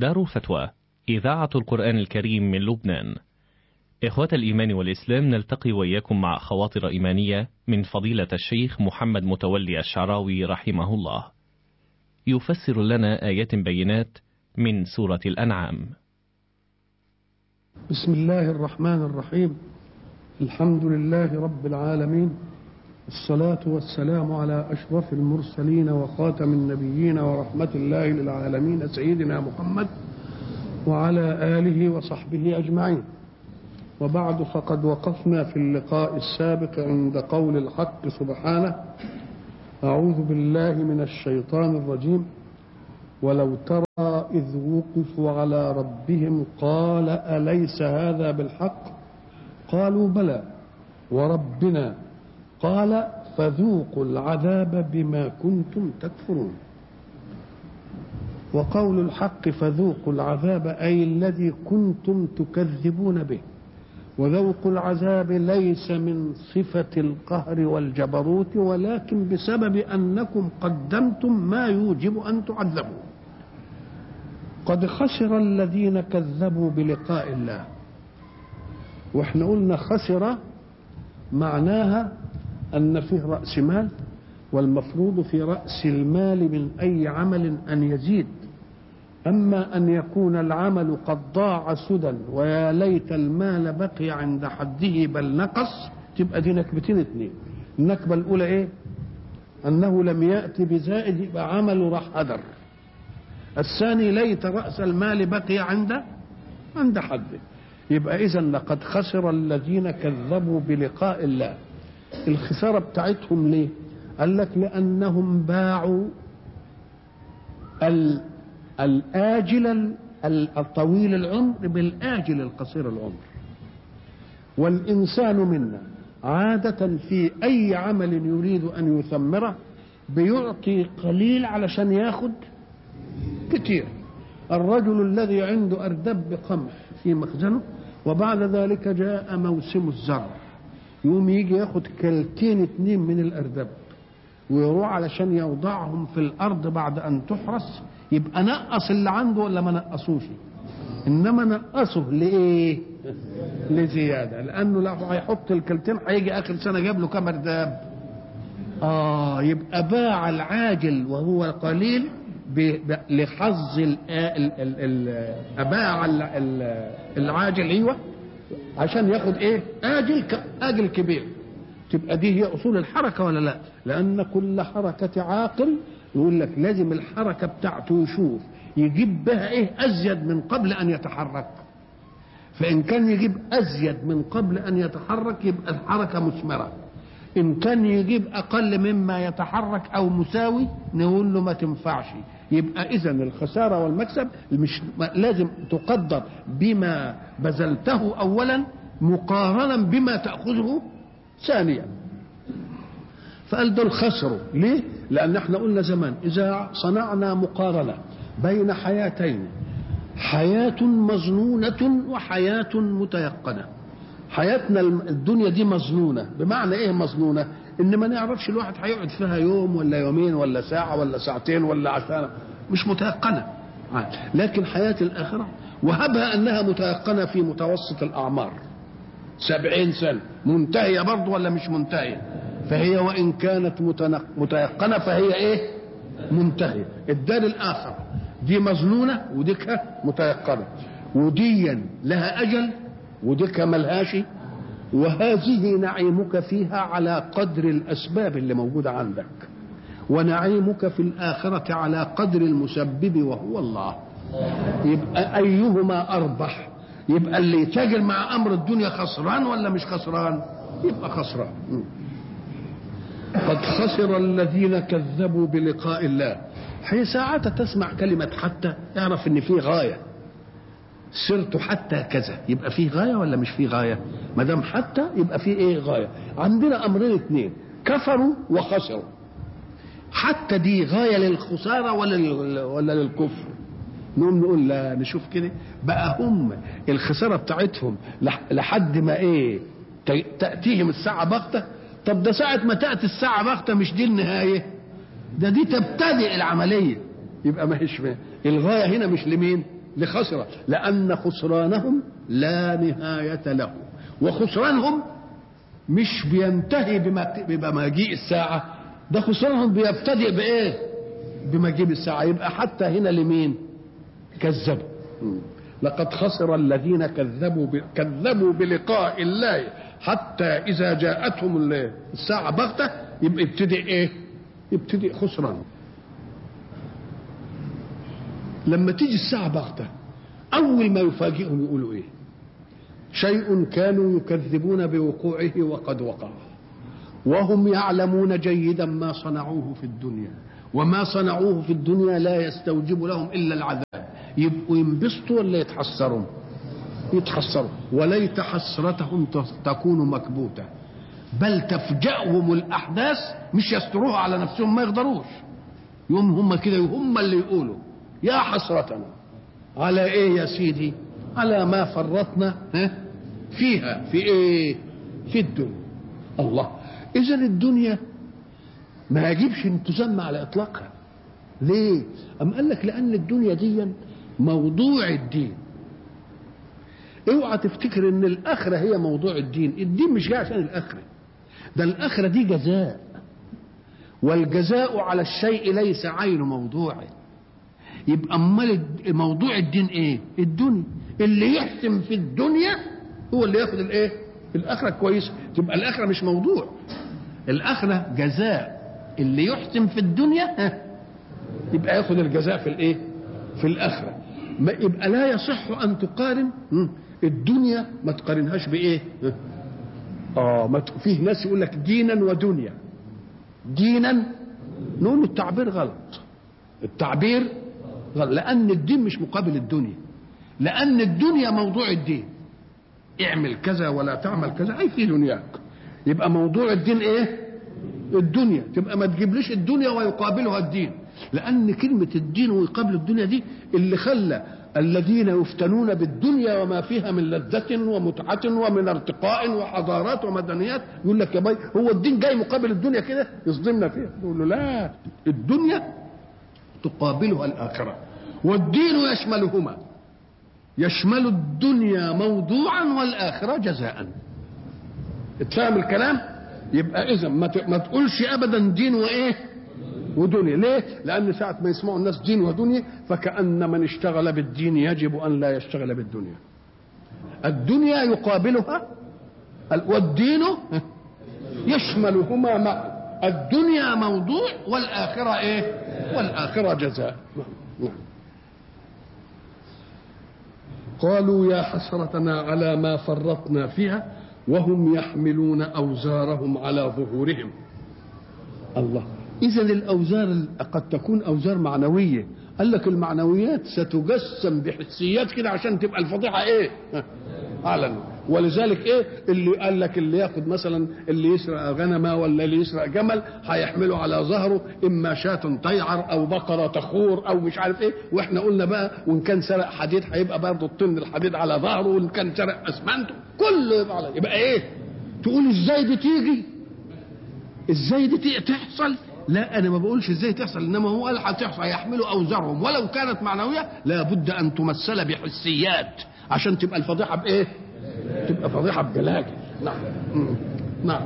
دار الفتوى إذاعة القرآن الكريم من لبنان إخوة الإيمان والإسلام نلتقي وإياكم مع خواطر إيمانية من فضيلة الشيخ محمد متولي الشعراوي رحمه الله يفسر لنا آيات بينات من سورة الأنعام بسم الله الرحمن الرحيم الحمد لله رب العالمين الصلاة والسلام على أشرف المرسلين وخاتم النبيين ورحمة الله للعالمين سيدنا محمد وعلى آله وصحبه أجمعين وبعد فقد وقفنا في اللقاء السابق عند قول الحق سبحانه أعوذ بالله من الشيطان الرجيم ولو ترى إذ وقفوا على ربهم قال أليس هذا بالحق قالوا بلى وربنا قال فذوقوا العذاب بما كنتم تكفرون وقول الحق فذوقوا العذاب أي الذي كنتم تكذبون به وذوق العذاب ليس من صفة القهر والجبروت ولكن بسبب أنكم قدمتم ما يوجب أن تعذبوا قد خسر الذين كذبوا بلقاء الله واحنا قلنا خسر معناها أن فيه رأس مال والمفروض في رأس المال من أي عمل أن يزيد أما أن يكون العمل قد ضاع سدى ويا ليت المال بقي عند حده بل نقص تبقى دي نكبتين اتنين النكبة الأولى إيه؟ أنه لم يأتي بزائد يبقى عمله راح هدر الثاني ليت رأس المال بقي عند عند حده يبقى إذا لقد خسر الذين كذبوا بلقاء الله الخسارة بتاعتهم ليه قال لك لأنهم باعوا الآجل الطويل العمر بالآجل القصير العمر والإنسان منا عادة في أي عمل يريد أن يثمره بيعطي قليل علشان ياخد كتير الرجل الذي عنده أردب قمح في مخزنه وبعد ذلك جاء موسم الزرع يقوم يجي ياخد كلتين اتنين من الأردب ويروح علشان يوضعهم في الأرض بعد أن تحرس يبقى نقص اللي عنده ولا ما نقصوش انما نقصه لايه لزياده لانه لو هيحط الكلتين هيجي اخر سنه جاب له كام ارداب اه يبقى باع العاجل وهو قليل لحظ ال ال ال باع العاجل ايوه عشان ياخد ايه اجل اجل كبير تبقى دي هي اصول الحركه ولا لا لان كل حركه عاقل يقول لك لازم الحركه بتاعته يشوف يجيب بها ايه ازيد من قبل ان يتحرك فان كان يجيب ازيد من قبل ان يتحرك يبقى الحركه مثمره ان كان يجيب اقل مما يتحرك او مساوي نقول له ما تنفعش يبقى اذا الخساره والمكسب مش لازم تقدر بما بذلته اولا مقارنا بما تاخذه ثانيا فقال دول خسروا ليه لان احنا قلنا زمان اذا صنعنا مقارنه بين حياتين حياه مظنونه وحياه متيقنه حياتنا الدنيا دي مظنونه بمعنى ايه مظنونه ان ما نعرفش الواحد هيقعد فيها يوم ولا يومين ولا ساعه ولا ساعتين ولا عشان مش متيقنه لكن حياه الاخره وهبها انها متيقنه في متوسط الاعمار سبعين سنه منتهيه برضه ولا مش منتهيه فهي وان كانت متيقنه فهي ايه منتهيه الدار الاخره دي مظنونه وديك متيقنه وديا لها اجل وديك ملهاش وهذه نعيمك فيها على قدر الاسباب اللي موجوده عندك ونعيمك في الاخره على قدر المسبب وهو الله يبقى ايهما اربح يبقى اللي يتاجر مع امر الدنيا خسران ولا مش خسران يبقى خسران قد خسر الذين كذبوا بلقاء الله حين ساعات تسمع كلمة حتى اعرف ان في غاية سرت حتى كذا يبقى في غاية ولا مش في غاية ما دام حتى يبقى في ايه غاية عندنا امرين اثنين كفروا وخسروا حتى دي غاية للخسارة ولا لل... ولا للكفر نقوم نقول لا نشوف كده بقى هم الخسارة بتاعتهم لحد ما ايه تأتيهم الساعة بغتة طب ده ساعة ما تأتي الساعة بغتة مش دي النهاية ده دي تبتدئ العملية يبقى ما هيش الغاية هنا مش لمين لخسر لأن خسرانهم لا نهاية له وخسرانهم مش بينتهي بما- بمجيء الساعة ده خسرانهم بيبتدئ بإيه بمجيء الساعة يبقى حتى هنا لمين كذبوا لقد خسر الذين كذبوا ب... كذبوا بلقاء الله حتى إذا جاءتهم ال- الساعة بغتة يبقى يبتدئ إيه يبتدئ خسران لما تيجي الساعة بغتة أول ما يفاجئهم يقولوا إيه شيء كانوا يكذبون بوقوعه وقد وقع وهم يعلمون جيدا ما صنعوه في الدنيا وما صنعوه في الدنيا لا يستوجب لهم إلا العذاب يبقوا ينبسطوا ولا يتحسروا يتحسروا وليت حسرتهم تكون مكبوتة بل تفجأهم الأحداث مش يستروها على نفسهم ما يقدروش يوم هم كده هم اللي يقولوا يا حسرتنا على ايه يا سيدي على ما فرطنا ها؟ فيها في ايه في الدنيا الله اذا الدنيا ما يجبش ان تسمى على اطلاقها ليه ام قال لك لان الدنيا دي موضوع الدين اوعى تفتكر ان الاخره هي موضوع الدين الدين مش جاي عشان الاخره ده الاخره دي جزاء والجزاء على الشيء ليس عين موضوعه يبقى امال الد- موضوع الدين ايه الدنيا اللي يحسن في الدنيا هو اللي ياخد الايه الاخره كويسه تبقى الاخره مش موضوع الاخره جزاء اللي يحسن في الدنيا ها، يبقى ياخد الجزاء في الايه في الاخره ما يبقى لا يصح ان تقارن م، الدنيا ما تقارنهاش بايه ها؟ اه ما ت- فيه ناس يقول لك دينا ودنيا دينا نقول التعبير غلط التعبير غلط لان الدين مش مقابل الدنيا لان الدنيا موضوع الدين اعمل كذا ولا تعمل كذا اي في دنياك يبقى موضوع الدين ايه الدنيا تبقى ما تجيبليش الدنيا ويقابلها الدين لان كلمه الدين ويقابل الدنيا دي اللي خلى الذين يفتنون بالدنيا وما فيها من لذة ومتعة ومن ارتقاء وحضارات ومدنيات يقول لك يا باي هو الدين جاي مقابل الدنيا كده يصدمنا فيها نقول له لا الدنيا تقابلها الآخرة والدين يشملهما يشمل الدنيا موضوعا والآخرة جزاء اتفهم الكلام يبقى إذا ما ت- ما تقولش أبدا دين وإيه ودنيا ليه لأن ساعة ما يسمعوا الناس دين ودنيا فكأن من اشتغل بالدين يجب أن لا يشتغل بالدنيا الدنيا يقابلها ال- والدين يشملهما معا الدنيا موضوع والآخرة إيه والآخرة جزاء نعم. قالوا يا حسرتنا على ما فرطنا فيها وهم يحملون أوزارهم على ظهورهم الله إذا الأوزار قد تكون أوزار معنوية قال لك المعنويات ستجسم بحسيات كده عشان تبقى الفضيحة إيه أعلن ولذلك إيه اللي قال لك اللي ياخد مثلا اللي يسرق غنمة ولا اللي يسرق جمل هيحمله على ظهره إما شاة تيعر أو بقرة تخور أو مش عارف إيه وإحنا قلنا بقى وإن كان سرق حديد هيبقى برضه الطن الحديد على ظهره وإن كان سرق أسمنت كله يبقى على يبقى إيه تقول إزاي دي تيجي ازاي دي ت- تحصل لا انا ما بقولش ازاي تحصل انما هو قال هتحصل يحملوا اوزارهم ولو كانت معنويه لابد ان تمثل بحسيات عشان تبقى الفضيحه بايه تبقى فضيحه بجلاجل نعم مم. نعم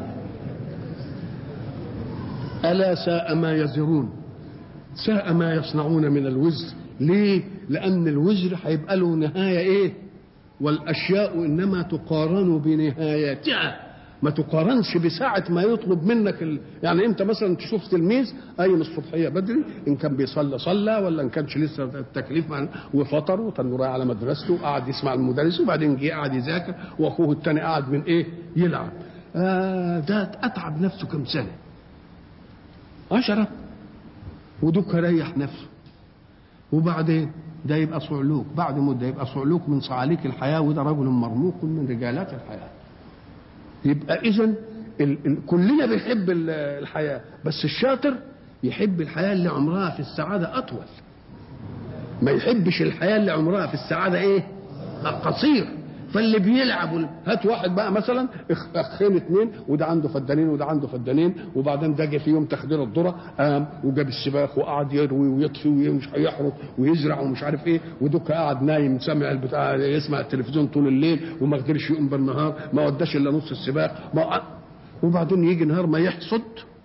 الا ساء ما يزرون ساء ما يصنعون من الوزر ليه لان الوزر هيبقى له نهايه ايه والاشياء انما تقارن بنهايتها ما تقارنش بساعة ما يطلب منك ال... يعني انت مثلا تشوف تلميذ قايم الصبحية بدري ان كان بيصلى صلى ولا ان كانش لسه التكليف مع... وفطر وكان رايح على مدرسته وقعد يسمع المدرس وبعدين جه قعد يذاكر واخوه التاني قعد من ايه يلعب آه ده اتعب نفسه كم سنة عشرة ودوك ريح نفسه وبعدين ده يبقى صعلوك بعد مدة يبقى صعلوك من صعاليك الحياة وده رجل مرموق من رجالات الحياة يبقى إذا ال- ال- كلنا بنحب ال- الحياة بس الشاطر يحب الحياة اللي عمرها في السعادة أطول ما يحبش الحياة اللي عمرها في السعادة إيه قصير فاللي بيلعب وال- هات واحد بقى مثلا اخ- اخين اتنين وده عنده فدانين وده عنده فدانين وبعدين ده جه في يوم تخدير الذره قام وجاب السباخ وقعد يروي ويطفي ومش هيحرق ويزرع ومش عارف ايه ودوك قاعد نايم سامع البتاع يسمع التلفزيون طول الليل وما قدرش يقوم بالنهار ما وداش الا نص السباق ما وبعدين يجي نهار ما يحصد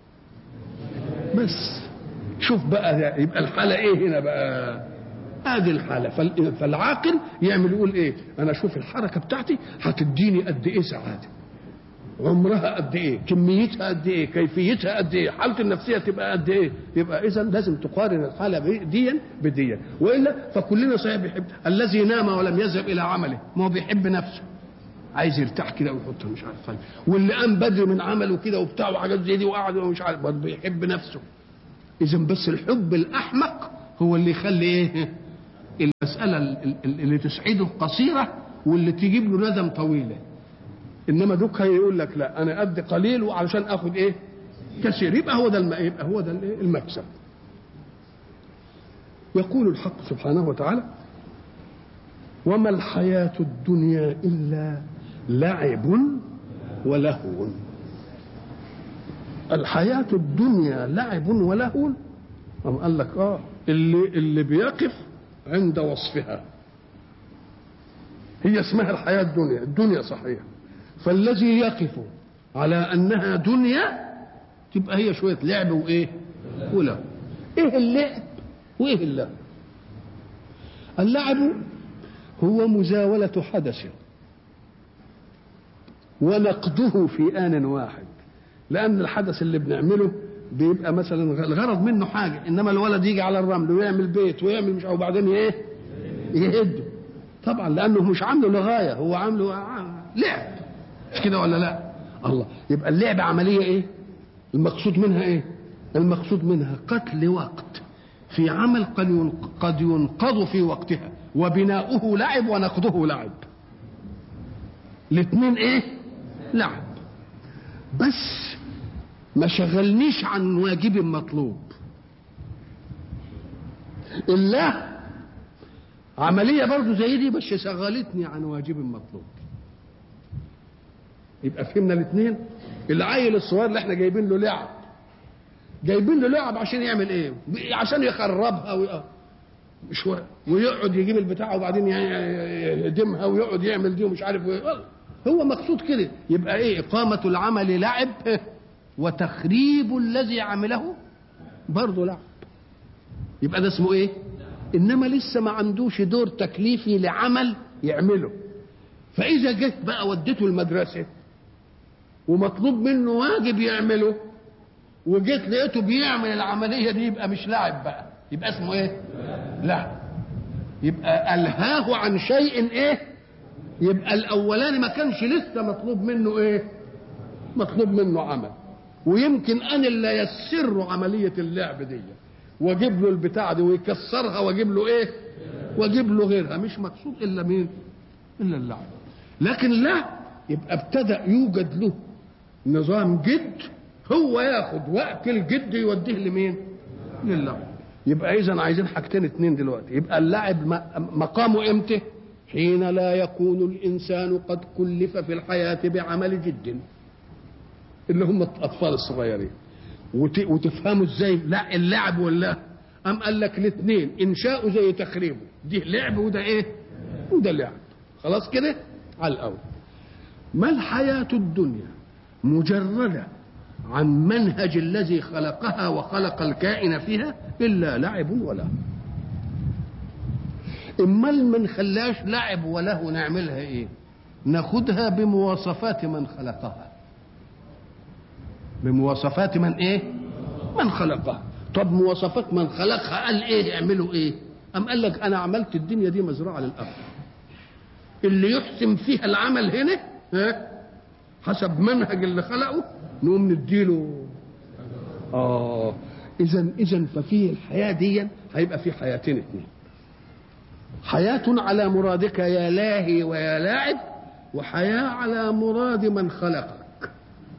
بس شوف بقى ده يبقى الحاله ايه هنا بقى ادي الحاله فال- فالعاقل يعمل يقول ايه انا اشوف الحركه بتاعتي هتديني قد ايه سعاده عمرها قد ايه كميتها قد ايه كيفيتها قد ايه حالتي النفسيه تبقى قد ايه يبقى اذا لازم تقارن الحاله بي- ديا بديا والا فكلنا صحيح بيحب الذي نام ولم يذهب الى عمله ما هو بيحب نفسه عايز يرتاح كده ويحط مش عارف فن. واللي قام بدري من عمله كده وبتاع وحاجات زي دي وقعد ومش عارف برضه بيحب نفسه اذا بس الحب الاحمق هو اللي يخلي ايه المساله ال- ال- اللي تسعده قصيره واللي تجيب له ندم طويله انما دوك هيقول لك لا انا ادي قليل وعلشان اخد ايه كثير يبقى هو ده الم... يبقى هو ده الإيه؟ المكسب يقول الحق سبحانه وتعالى وما الحياة الدنيا إلا لعب ولهو الحياة الدنيا لعب ولهو أم قال لك آه اللي اللي بيقف عند وصفها هي اسمها الحياة الدنيا الدنيا صحيح فالذي يقف على أنها دنيا تبقى هي شوية لعب وإيه ولهو إيه اللعب وإيه اللهو اللعب هو مزاولة حدث ونقده في آن واحد لأن الحدث اللي بنعمله بيبقى مثلا الغرض منه حاجة إنما الولد يجي على الرمل ويعمل بيت ويعمل مش وبعدين إيه يهده طبعا لأنه مش عامله لغاية هو عامله لعب مش كده ولا لا الله يبقى اللعب عملية إيه المقصود منها إيه المقصود منها قتل وقت في عمل قد ينق- قد ينقض في وقتها وبناؤه لعب ونقضه لعب الاثنين ايه لعب بس ما شغلنيش عن واجب مطلوب الله عملية برضو زي دي بس شغلتني عن واجب مطلوب يبقى فهمنا الاثنين العيل الصغير اللي احنا جايبين له لعب جايبين له لعب عشان يعمل ايه عشان يخربها وي... شوية ويقعد يجيب البتاع وبعدين يهدمها ويقعد يعمل دي ومش عارف ايه هو مقصود كده يبقى ايه إقامة العمل لعب وتخريب الذي عمله برضه لعب يبقى ده اسمه ايه انما لسه ما عندوش دور تكليفي لعمل يعمله فاذا جيت بقى وديته المدرسه ومطلوب منه واجب يعمله وجيت لقيته بيعمل العمليه دي يبقى مش لاعب بقى يبقى اسمه ايه لعب يبقى الهاه عن شيء ايه يبقى الاولاني ما كانش لسه مطلوب منه ايه مطلوب منه عمل ويمكن انا اللي يسر عمليه اللعب دي واجيب له البتاع دي ويكسرها واجيب له ايه واجيب له غيرها مش مقصود الا مين الا اللعب لكن لا يبقى ابتدا يوجد له نظام جد هو ياخد وقت الجد يوديه لمين للعب يبقى اذا عايزين حاجتين اتنين دلوقتي يبقى اللعب مقامه امتى حين لا يكون الانسان قد كلف في الحياه بعمل جد اللي هم الاطفال الصغيرين وتفهموا ازاي لا اللعب ولا ام قال لك الاثنين انشاؤه زي تخريبه دي لعب وده ايه وده لعب خلاص كده على الاول ما الحياه الدنيا مجرده عن منهج الذي خلقها وخلق الكائن فيها الا لعب وله امال ما نخلاش لعب وله نعملها ايه ناخدها بمواصفات من خلقها بمواصفات من ايه من خلقها طب مواصفات من خلقها قال ايه اعملوا ايه ام قال لك انا عملت الدنيا دي مزرعه للاخر اللي يحسن فيها العمل هنا ها حسب منهج اللي خلقه نقوم نديله اه اذا اذا ففي الحياه دي هيبقى في حياتين اثنين حياة على مرادك يا لاهي ويا لاعب وحياة على مراد من خلقك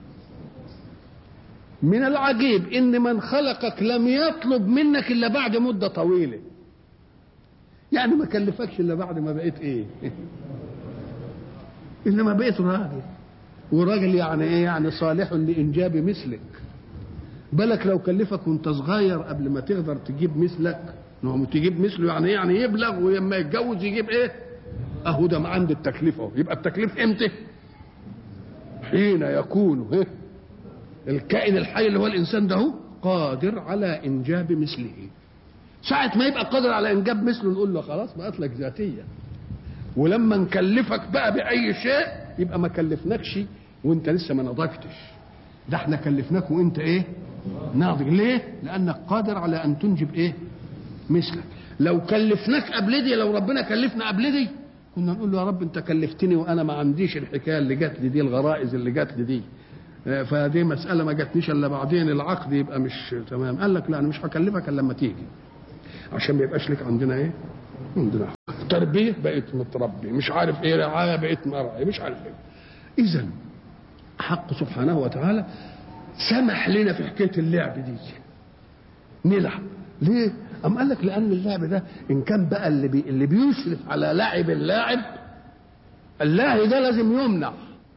من العجيب ان من خلقك لم يطلب منك الا بعد مده طويله يعني ما كلفكش الا بعد ما بقيت ايه انما بقيت راجل وراجل يعني ايه يعني صالح لانجاب مثلك بالك لو كلفك وانت صغير قبل ما تقدر تجيب مثلك نعم تجيب مثله يعني ايه يعني يبلغ ولما يتجوز يجيب ايه اهو ده عند التكليف اهو يبقى التكليف امتى حين يكون إيه؟ الكائن الحي اللي هو الانسان ده هو قادر على انجاب مثله ساعة ما يبقى قادر على انجاب مثله نقول له خلاص بقت لك ذاتية ولما نكلفك بقى بأي شيء يبقى ما كلفناكش وانت لسه ما نضجتش ده احنا كلفناك وانت ايه ناضج ليه لانك قادر على ان تنجب ايه مثلك لو كلفناك قبل دي لو ربنا كلفنا قبل دي كنا نقول له يا رب انت كلفتني وانا ما عنديش الحكايه اللي جات لي دي الغرائز اللي جات لي دي فدي مساله ما جاتنيش الا بعدين العقد يبقى مش تمام قال لك لا انا مش هكلفك الا لما تيجي عشان ما يبقاش لك عندنا ايه عندنا تربيه بقيت متربي مش عارف ايه رعايه بقيت مرعي مش عارف ايه اذا حق سبحانه وتعالى سمح لنا في حكايه اللعب دي نلعب ليه أم قال لك لأن اللعب ده إن كان بقى اللي, بي اللي بيشرف على لعب اللاعب اللاهي ده لازم يمنع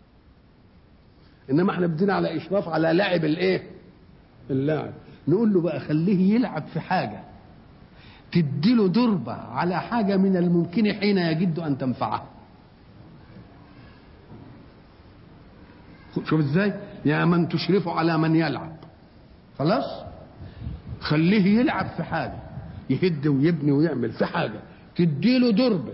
إنما احنا بدينا على إشراف على لعب الإيه؟ اللاعب نقول له بقى خليه يلعب في حاجة تديله ضربة على حاجة من الممكن حين يجد أن تنفعه شوف ازاي يا من تشرفه على من يلعب خلاص خليه يلعب في حاجه يهد ويبني ويعمل في حاجه تديله ضربه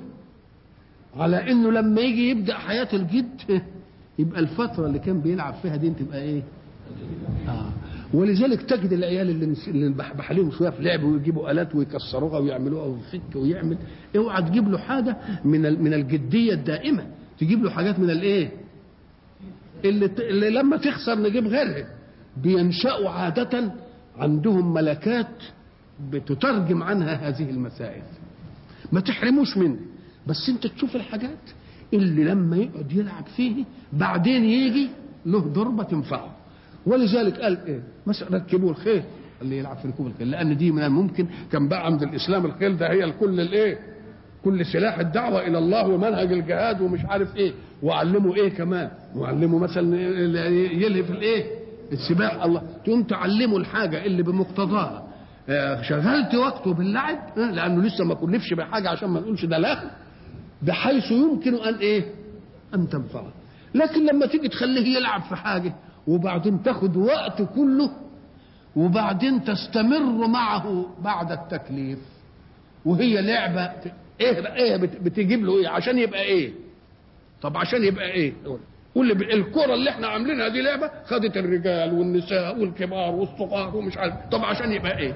على انه لما يجي يبدا حياه الجد يبقى الفتره اللي كان بيلعب فيها دي تبقى ايه آه. ولذلك تجد العيال اللي اللي نبحبح عليهم شويه في لعب ويجيبوا الات ويكسروها ويعملوها ويفك ويعمل اوعى تجيب له حاجه من من الجديه الدائمه تجيب له حاجات من الايه اللي, اللي لما تخسر نجيب غيرها بينشأوا عادة عندهم ملكات بتترجم عنها هذه المسائل ما تحرموش منه بس انت تشوف الحاجات اللي لما يقعد يلعب فيه بعدين يجي له ضربة تنفعه ولذلك قال ايه مثلا ركبوا الخيل اللي يلعب في ركوب الخيل لان دي من الممكن كان بقى عند الاسلام الخيل ده هي الكل الايه كل سلاح الدعوة إلى الله ومنهج الجهاد ومش عارف إيه وعلموا إيه كمان وعلموا مثلا يلهي الإيه السباح الله تقوم تعلموا الحاجة اللي بمقتضاها شغلت وقته باللعب لأنه لسه ما كلفش بحاجة عشان ما نقولش ده لهو بحيث يمكن أن إيه أن تنفعه لكن لما تيجي تخليه يلعب في حاجة وبعدين تاخد وقت كله وبعدين تستمر معه بعد التكليف وهي لعبة ايه ايه بتجيب له ايه عشان يبقى ايه طب عشان يبقى ايه قول لي الكره اللي احنا عاملينها دي لعبه خدت الرجال والنساء والكبار والصغار ومش عارف طب عشان يبقى ايه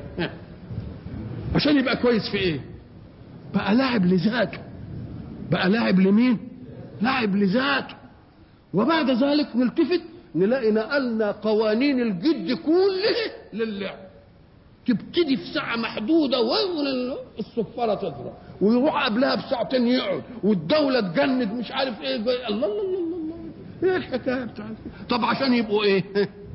عشان يبقى كويس في ايه بقى لاعب لذاته بقى لاعب لمين لاعب لذاته وبعد ذلك نلتفت نلاقي نقلنا قوانين الجد كله للعب تبتدي في ساعة محدودة وين الصفارة تضرب ويروح قبلها بساعتين يقعد والدولة تجند مش عارف ايه الله الله الله الله ايه الحكاية بتاعتك طب عشان يبقوا ايه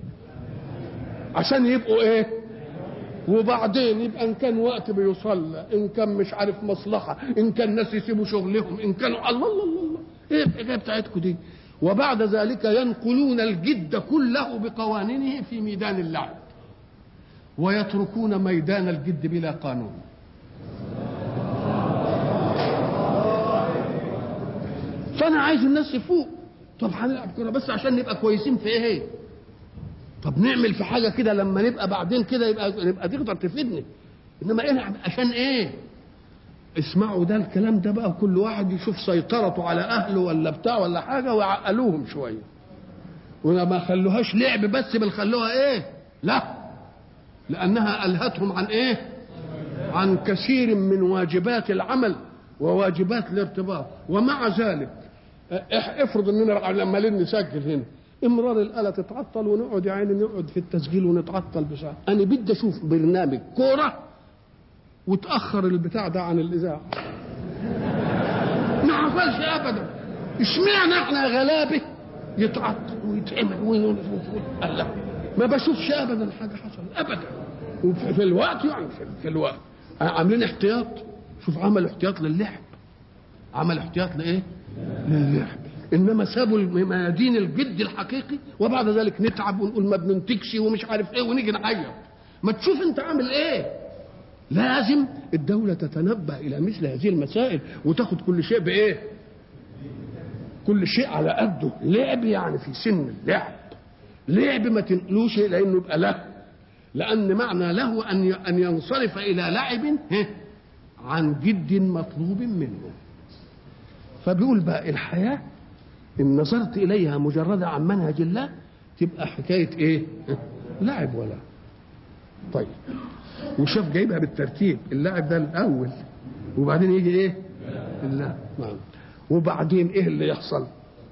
عشان يبقوا ايه وبعدين يبقى ان كان وقت بيصلى ان كان مش عارف مصلحة ان كان ناس يسيبوا شغلهم ان كانوا الله الله الله, الله. ايه الحكاية بتاعتكم دي وبعد ذلك ينقلون الجد كله بقوانينه في ميدان اللعب ويتركون ميدان الجد بلا قانون فانا عايز الناس يفوق طب هنلعب كوره بس عشان نبقى كويسين في ايه طب نعمل في حاجه كده لما نبقى بعدين كده يبقى نبقى تقدر تفيدني انما ايه عشان ايه اسمعوا ده الكلام ده بقى كل واحد يشوف سيطرته على اهله ولا بتاع ولا حاجه ويعقلوهم شويه وما خلوهاش لعب بس بل خلوها ايه لا لانها الهتهم عن ايه عن كثير من واجبات العمل وواجبات الارتباط ومع ذلك افرض اننا عمالين نسجل هنا امرار الاله تتعطل ونقعد يا عيني نقعد في التسجيل ونتعطل بساعه انا بدي اشوف برنامج كوره وتاخر البتاع ده عن الاذاعه ما حصلش ابدا اشمعنى احنا غلابه يتعطل ويتعمل الله ما بشوفش ابدا حاجه حصلت ابدا وفي الوقت يعني في الوقت عاملين احتياط شوف عملوا احتياط للعب عمل احتياط لايه للعب انما سابوا الميادين الجد الحقيقي وبعد ذلك نتعب ونقول ما بننتجش ومش عارف ايه ونيجي نعيط ما تشوف انت عامل ايه لازم الدولة تتنبه إلى مثل هذه المسائل وتاخد كل شيء بإيه؟ كل شيء على قده لعب يعني في سن اللعب لعب ما تنقلوش لأنه يبقى له لأن معنى له أن أن ينصرف إلى لعب عن جد مطلوب منه فبيقول بقى الحياة إن نظرت إليها مجردة عن منهج الله تبقى حكاية إيه؟ لعب ولا طيب وشاف جايبها بالترتيب اللاعب ده الاول وبعدين يجي ايه اللاعب نعم وبعدين ايه اللي يحصل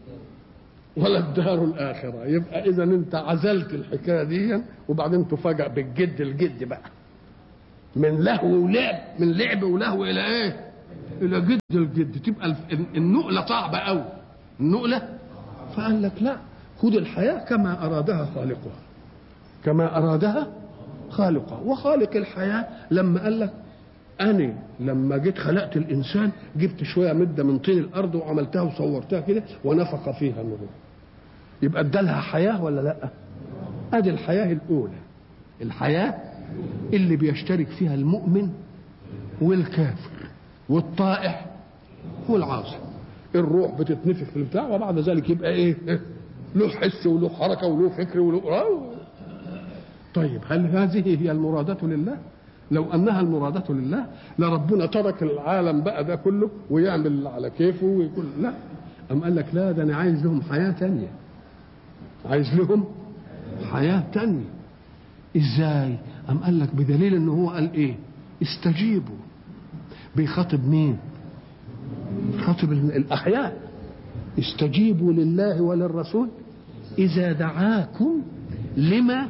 ولا الدار الاخره يبقى اذا انت عزلت الحكايه دي وبعدين تفاجأ بالجد الجد بقى من لهو ولعب من لعب ولهو الى ايه الى جد الجد تبقى النقله صعبه قوي النقله فقال لك لا خد الحياه كما ارادها خالقها كما ارادها خالقه وخالق الحياة لما قال لك أنا لما جيت خلقت الإنسان جبت شوية مدة من طين الأرض وعملتها وصورتها كده ونفخ فيها النور يبقى ادالها حياة ولا لا أدي الحياة الأولى الحياة اللي بيشترك فيها المؤمن والكافر والطائع والعاصي الروح بتتنفخ في البتاع وبعد ذلك يبقى ايه له حس وله حركه وله فكر وله طيب هل هذه هي المرادة لله؟ لو أنها المرادة لله لربنا ترك العالم بقى ده كله ويعمل اللي على كيفه ويقول لا أم قال لك لا ده أنا عايز لهم حياة تانية عايز لهم حياة تانية إزاي؟ أم قال لك بدليل إن هو قال إيه؟ استجيبوا بيخاطب مين؟ بيخاطب الأحياء استجيبوا لله وللرسول إذا دعاكم لما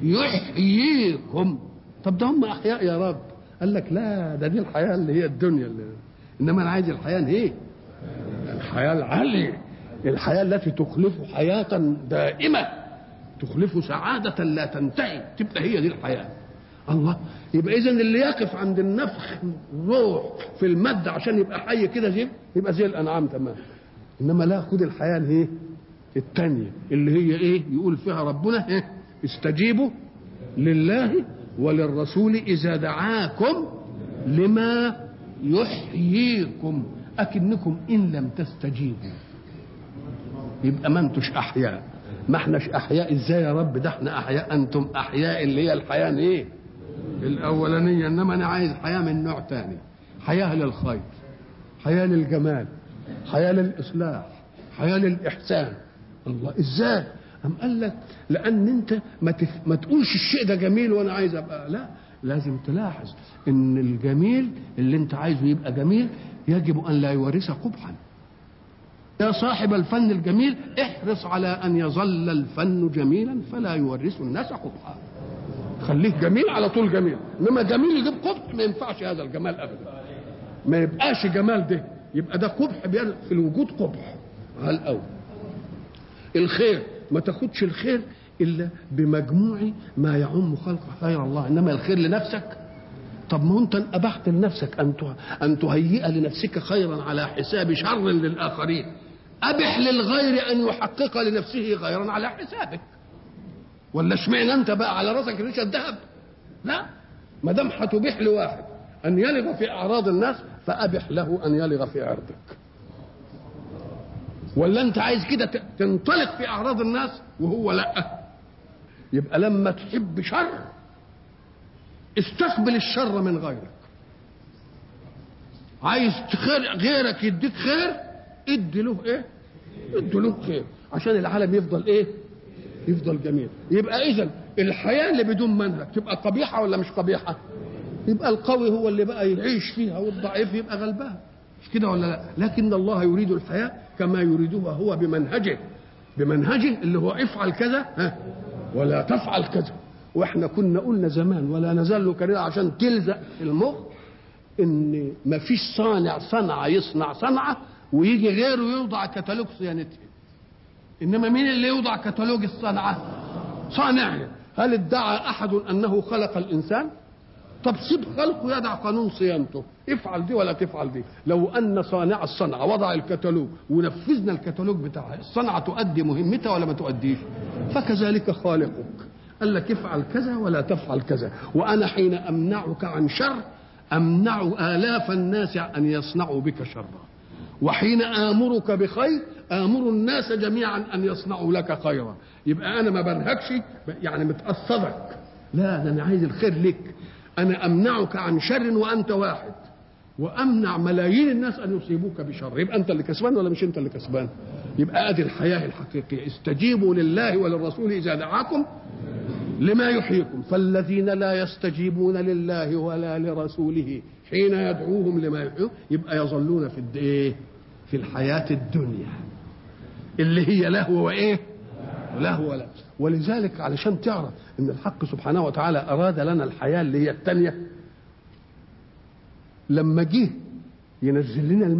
يحييكم طب ده هم احياء يا رب قال لك لا ده دي الحياه اللي هي الدنيا اللي انما انا عايز الحياه ايه الحياه العاليه الحياه التي تخلف حياه دائمه تخلف سعاده لا تنتهي تبقى هي دي الحياه الله يبقى اذا اللي يقف عند النفخ روح في الماده عشان يبقى حي كده زي يبقى زي الانعام تمام انما لا خد الحياه الايه الثانيه اللي هي ايه يقول فيها ربنا ايه استجيبوا لله وللرسول إذا دعاكم لما يحييكم أكنكم إن لم تستجيبوا يبقى ما انتوش أحياء ما احناش أحياء إزاي يا رب ده احنا أحياء أنتم أحياء اللي هي الحياة إيه الأولانية إنما أنا عايز حياة من نوع تاني حياة للخير حياة للجمال حياة للإصلاح حياة للإحسان الله إزاي أم قال لك لأن أنت ما, تف... ما تقولش الشيء ده جميل وأنا عايز أبقى لا لازم تلاحظ إن الجميل اللي أنت عايزه يبقى جميل يجب أن لا يورث قبحا يا صاحب الفن الجميل احرص على أن يظل الفن جميلا فلا يورث الناس قبحا خليه جميل على طول جميل انما جميل يجيب قبح ما ينفعش هذا الجمال ابدا ما يبقاش جمال ده يبقى ده قبح في الوجود قبح على الاول الخير ما تاخدش الخير الا بمجموع ما يعم خلق خير الله انما الخير لنفسك طب ما انت ابحت لنفسك ان ان تهيئ لنفسك خيرا على حساب شر للاخرين ابح للغير ان يحقق لنفسه خيرا على حسابك ولا اشمعنى انت بقى على راسك ريشه الذهب لا ما دام هتبيح لواحد ان يلغ في اعراض الناس فابح له ان يلغ في عرضك ولا انت عايز كده تنطلق في اعراض الناس وهو لا يبقى لما تحب شر استقبل الشر من غيرك عايز خير غيرك يديك خير ادي له ايه ادي له خير عشان العالم يفضل ايه يفضل جميل يبقى اذا الحياه اللي بدون منهج تبقى قبيحه ولا مش قبيحه يبقى القوي هو اللي بقى يعيش فيها والضعيف يبقى غلبان مش كده ولا لا لكن الله يريد الحياه كما يريدها هو بمنهجه بمنهجه اللي هو افعل كذا ها ولا تفعل كذا واحنا كنا قلنا زمان ولا نزال كده عشان تلزق في المخ ان ما فيش صانع صنعه يصنع صنعه ويجي غيره يوضع كتالوج صيانتها انما مين اللي يوضع كتالوج الصنعه صانعها هل ادعى احد انه خلق الانسان طب سيب خلقه يدع قانون صيانته افعل دي ولا تفعل دي لو ان صانع الصنعه وضع الكتالوج ونفذنا الكتالوج بتاعها الصنعه تؤدي مهمتها ولا ما تؤديش فكذلك خالقك قال لك افعل كذا ولا تفعل كذا وانا حين امنعك عن شر امنع الاف الناس ان يصنعوا بك شرا وحين امرك بخير امر الناس جميعا ان يصنعوا لك خيرا يبقى انا ما بنهكش يعني متقصدك لا ده انا عايز الخير لك انا امنعك عن شر وانت واحد وامنع ملايين الناس ان يصيبوك بشر يبقى انت اللي كسبان ولا مش انت اللي كسبان يبقى ادي الحياه الحقيقيه استجيبوا لله وللرسول اذا دعاكم لما يحييكم فالذين لا يستجيبون لله ولا لرسوله حين يدعوهم لما يحييهم يبقى يظلون في ايه في الحياه الدنيا اللي هي لهو وايه لهو ولا ولذلك علشان تعرف ان الحق سبحانه وتعالى اراد لنا الحياه اللي هي الثانيه لما جه ينزل لنا